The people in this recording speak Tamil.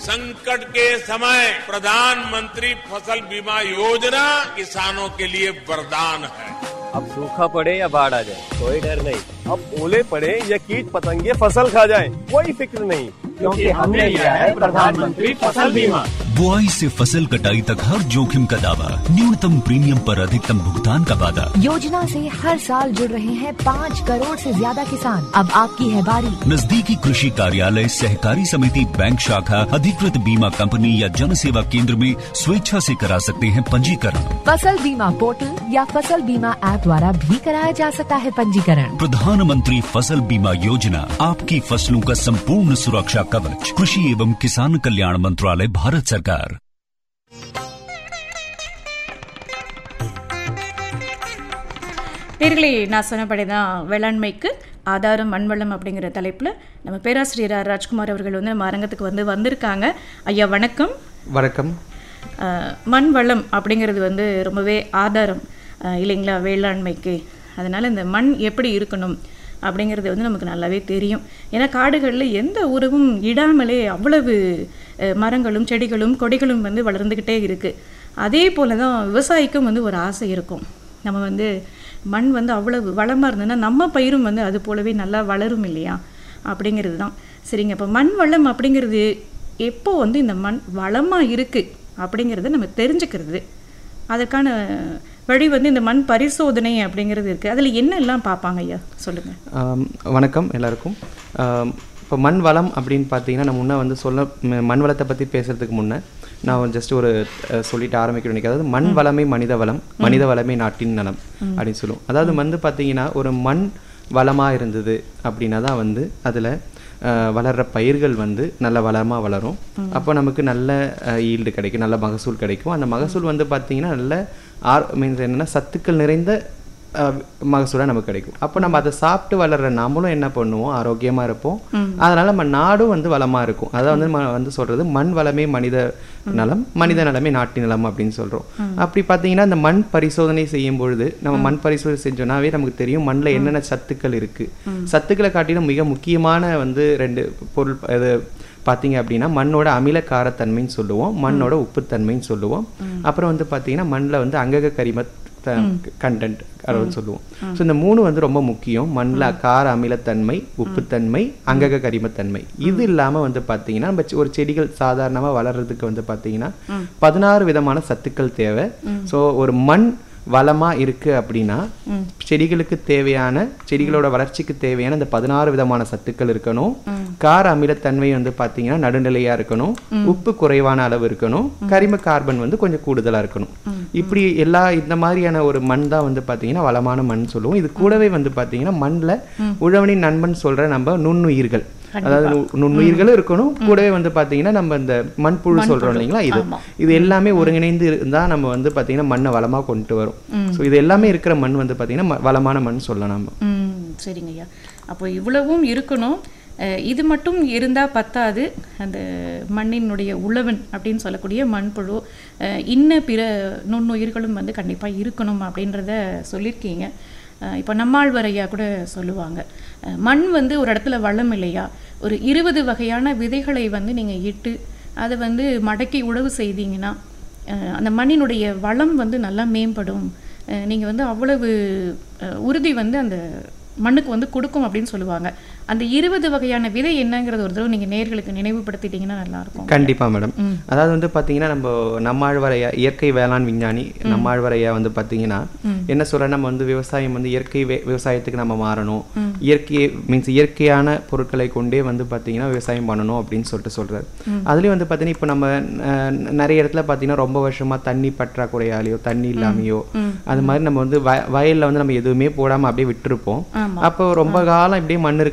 संकट के समय प्रधानमंत्री फसल बीमा योजना किसानों के लिए वरदान है अब सूखा पड़े या बाढ़ आ जाए कोई डर नहीं अब ओले पड़े या कीट पतंगे फसल खा जाए कोई फिक्र नहीं क्योंकि हमने लिया है प्रधानमंत्री फसल बीमा बुआई से फसल कटाई तक हर जोखिम का दावा न्यूनतम प्रीमियम पर अधिकतम भुगतान का वादा योजना से हर साल जुड़ रहे हैं पाँच करोड़ से ज्यादा किसान अब आपकी है बारी नजदीकी कृषि कार्यालय सहकारी समिति बैंक शाखा अधिकृत बीमा कंपनी या जन सेवा केंद्र में स्वेच्छा से करा सकते हैं पंजीकरण फसल बीमा पोर्टल या फसल बीमा ऐप द्वारा भी कराया जा सकता है पंजीकरण प्रधानमंत्री फसल बीमा योजना आपकी फसलों का संपूर्ण सुरक्षा कवच कृषि एवं किसान कल्याण मंत्रालय भारत सरकार நேர்களே நான் சொன்னபடி தான் வேளாண்மைக்கு ஆதாரம் மண்வளம் அப்படிங்கிற தலைப்பில் நம்ம பேராசிரியர் ஆர் ராஜ்குமார் அவர்கள் வந்து நம்ம அரங்கத்துக்கு வந்து வந்திருக்காங்க ஐயா வணக்கம் வணக்கம் அஹ், மண் வளம் அப்படிங்கிறது வந்து ரொம்பவே ஆதாரம் அஹ், இல்லைங்களா வேளாண்மைக்கு அதனால் இந்த மண் எப்படி இருக்கணும் அப்படிங்கிறது வந்து நமக்கு நல்லாவே தெரியும் ஏன்னா காடுகளில் எந்த உறவும் இடாமலே அவ்வளவு அஹ், மரங்களும் செடிகளும் கொடிகளும் வந்து வளர்ந்துக்கிட்டே இருக்குது அதே போல தான் விவசாயிக்கும் வந்து ஒரு ஆசை இருக்கும் நம்ம வந்து மண் வந்து அவ்வளவு வளமாக இருந்ததுன்னா நம்ம பயிரும் வந்து அது போலவே நல்லா வளரும் இல்லையா அப்படிங்கிறது தான் சரிங்க இப்போ மண் வளம் அப்படிங்கிறது எப்போ வந்து இந்த மண் வளமாக இருக்குது அப்படிங்கிறத நம்ம தெரிஞ்சுக்கிறது அதற்கான வழி வந்து இந்த மண் பரிசோதனை அப்படிங்கிறது இருக்குது அதில் என்னெல்லாம் பார்ப்பாங்க ஐயா சொல்லுங்கள் ஆம், வணக்கம் எல்லாருக்கும் ஆம், இப்போ மண் வளம் அப்படின்னு பார்த்தீங்கன்னா நம்ம முன்னே வந்து சொல்ல ம- மண் வளத்தை பற்றி பேசுறதுக்கு முன்னே நான் ஜஸ்ட் ஒரு அஹ், சொல்லிட்டு ஆரம்பிக்கணும் நினைக்கிறேன். அதாவது மண் வளமே மனித வளம் மனித வளமே நாட்டின் நலம் அப்படின்னு சொல்லுவோம் அதாவது வந்து பார்த்தீங்கன்னா ஒரு மண் வளமாக இருந்தது அப்படின்னா தான் வந்து அதில் வளர்கிற பயிர்கள் வந்து நல்ல வளமாக வளரும் அப்போ நமக்கு நல்ல ஈல்டு கிடைக்கும் நல்ல மகசூல் கிடைக்கும் அந்த மகசூல் வந்து பார்த்தீங்கன்னா நல்ல ஆர் மீன்ஸ் என்னென்னா சத்துக்கள் நிறைந்த மகசூலாக நமக்கு கிடைக்கும் அப்போ நம்ம அதை சாப்பிட்டு வளர்ற நாமளும் என்ன பண்ணுவோம் ஆரோக்கியமாக இருப்போம் அதனால நம்ம நாடும் வந்து வளமாக இருக்கும் அதான் வந்து ம- வந்து சொல்றது மண் வளமே மனித நலம் மனித நலமே நாட்டின் நலம் அப்படின்னு சொல்றோம் அப்படி பார்த்தீங்கன்னா இந்த மண் பரிசோதனை செய்யும் பொழுது நம்ம மண் பரிசோதனை செஞ்சோம்னாவே நமக்கு தெரியும் மண்ணில் என்னென்ன சத்துக்கள் இருக்கு சத்துக்களை காட்டிலும் மிக முக்கியமான வந்து ரெண்டு பொருள் இது பார்த்தீங்க அப்படின்னா மண்ணோட அமிலக்காரத்தன்மைன்னு சொல்லுவோம் மண்ணோட உப்புத்தன்மைன்னு சொல்லுவோம் அப்புறம் வந்து பார்த்தீங்கன்னா மண்ணில் வந்து அங்கக கரிம கண்டென்ட் அப்படின்னு சொல்லுவோம் ஸோ இந்த மூணு வந்து ரொம்ப முக்கியம் மண்ணில் கார அமிலத்தன்மை உப்புத்தன்மை அங்கக கரிமத்தன்மை இது இல்லாமல் வந்து பார்த்தீங்கன்னா நம்ம செ- ஒரு செடிகள் சாதாரணமாக வளர்றதுக்கு வந்து பார்த்தீங்கன்னா பதினாறு விதமான சத்துக்கள் தேவை ஸோ ஒரு மண் வளமா இருக்கு அப்படின்னா செடிகளுக்கு தேவையான செடிகளோட வளர்ச்சிக்கு தேவையான இந்த பதினாறு விதமான சத்துக்கள் இருக்கணும் கார அமிலத்தன்மை வந்து பார்த்தீங்கன்னா நடுநிலையா இருக்கணும் உப்பு குறைவான அளவு இருக்கணும் கரிம கார்பன் வந்து கொஞ்சம் கூடுதலா இருக்கணும் இப்படி எல்லா இந்த மாதிரியான ஒரு மண் தான் வந்து பார்த்தீங்கன்னா வளமான மண் சொல்லுவோம் இது கூடவே வந்து பார்த்தீங்கன்னா மண்ணில் உழவனின் நண்பன் சொல்ற நம்ம நுண்ணுயிர்கள் அதாவது நு- நுண்ணுயிர்களும் இருக்கணும் கூடவே வந்து பார்த்தீங்கன்னா நம்ம இந்த மண்புழு சொல்றோம் இல்லைங்களா இது இது எல்லாமே ஒருங்கிணைந்து இருந்தா நம்ம வந்து பார்த்தீங்கன்னா மண்ணை வளமா கொண்டு வரும் ஸோ இது எல்லாமே இருக்கிற மண் வந்து பார்த்தீங்கன்னா ம- வளமான மண் சொல்லலாம் நம்ம ம் சரிங்க ஐயா அப்போ இவ்வளவும் இருக்கணும் அஹ், இது மட்டும் இருந்தால் பத்தாது அந்த மண்ணினுடைய உழவன் அப்படின்னு சொல்லக்கூடிய மண்புழு அஹ், இன்ன பிற நுண்ணுயிர்களும் வந்து கண்டிப்பாக இருக்கணும் அப்படின்றத சொல்லியிருக்கீங்க அஹ், இப்போ நம்மாழ்வார் ஐயா கூட சொல்லுவாங்க அஹ், மண் வந்து ஒரு இடத்துல வளம் இல்லையா ஒரு இருபது வகையான விதைகளை வந்து நீங்கள் இட்டு அதை வந்து மடக்கி உழவு செய்தீங்கன்னா அஹ், அந்த மண்ணினுடைய வளம் வந்து நல்லா மேம்படும் நீங்கள் வந்து அவ்வளவு அஹ், உறுதி வந்து அந்த மண்ணுக்கு வந்து கொடுக்கும் அப்படின்னு சொல்லுவாங்க அந்த இருபது வகையான விதை என்னங்கிறது ஒரு தடவை நீங்கள் நேர்களுக்கு நினைவுபடுத்திட்டீங்கன்னா நல்லா இருக்கும் கண்டிப்பா மேடம் அதாவது வந்து பாத்தீங்கன்னா நம்ம நம்மாழ்வாரையா இயற்கை வேளாண் விஞ்ஞானி நம்மாழ்வாரையா வந்து பாத்தீங்கன்னா என்ன சொல்ற நம்ம வந்து விவசாயம் வந்து இயற்கை வே- விவசாயத்துக்கு நம்ம மாறணும் இயற்கை மீன்ஸ் இயற்கையான பொருட்களை கொண்டே வந்து பாத்தீங்கன்னா விவசாயம் பண்ணணும் அப்படின்னு சொல்லிட்டு சொல்றாரு அதுலயும் வந்து பாத்தீங்கன்னா இப்போ நம்ம அஹ், நிறைய இடத்துல பாத்தீங்கன்னா ரொம்ப வருஷமா தண்ணி பற்றாக்குறையாலேயோ தண்ணி இல்லாமையோ அது மாதிரி நம்ம வந்து வய- வயல்ல வந்து நம்ம எதுவுமே போடாம அப்படியே விட்டுருப்போம் அப்போ ரொம்ப காலம் இப்படியே மண் இருக்க